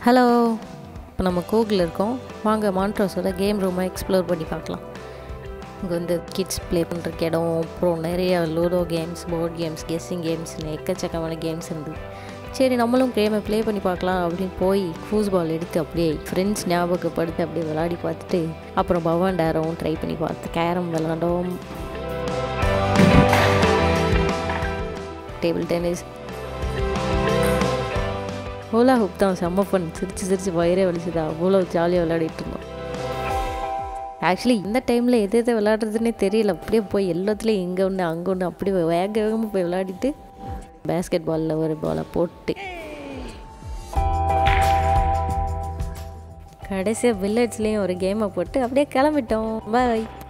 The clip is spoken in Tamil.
ஹலோ இப்போ நம்ம கூகுளில் இருக்கோம் வாங்க மான்ட்ரோஸோட கேம் ரூமை எக்ஸ்ப்ளோர் பண்ணி பார்க்கலாம் இங்கே வந்து கிட்ஸ் ப்ளே பண்ணுறக்கு இடம் அப்புறம் நிறைய ludo games board games guessing கேம்ஸ்னு எக்கச்சக்கமான கேம்ஸ் இருந்தது சரி நம்மளும் கேமை ப்ளே பண்ணி பார்க்கலாம் அப்படின்னு போய் ஃபூஸ் பால் எடுத்து அப்படியே ஃப்ரெண்ட்ஸ் ஞாபகப்படுத்தி அப்படியே விளையாடி பார்த்துட்டு அப்புறம் பவான் டேரோவும் ட்ரை பண்ணி பார்த்து கேரம் விளாண்டோம் டேபிள் டென்னிஸ் ஓலா ஹுப் தான் செம்ம ஃபன் சிரிச்சு சிரிச்சு வயிறே வலிச்சுது அவ்வளோ ஜாலியாக விளையாடிட்டு இருந்தோம் ஆக்சுவலி இந்த டைமில் எது எதை விளையாடுறதுனே தெரியல அப்படியே போய் எல்லாத்துலேயும் இங்கே ஒன்று அங்கே ஒன்று அப்படியே வேக வேகமாக போய் விளையாடிட்டு பேஸ்கெட் பாலில் ஒரு பாலை போட்டு கடைசியாக வில்லேஜ்லேயும் ஒரு கேமை போட்டு அப்படியே கிளம்பிட்டோம் பாய்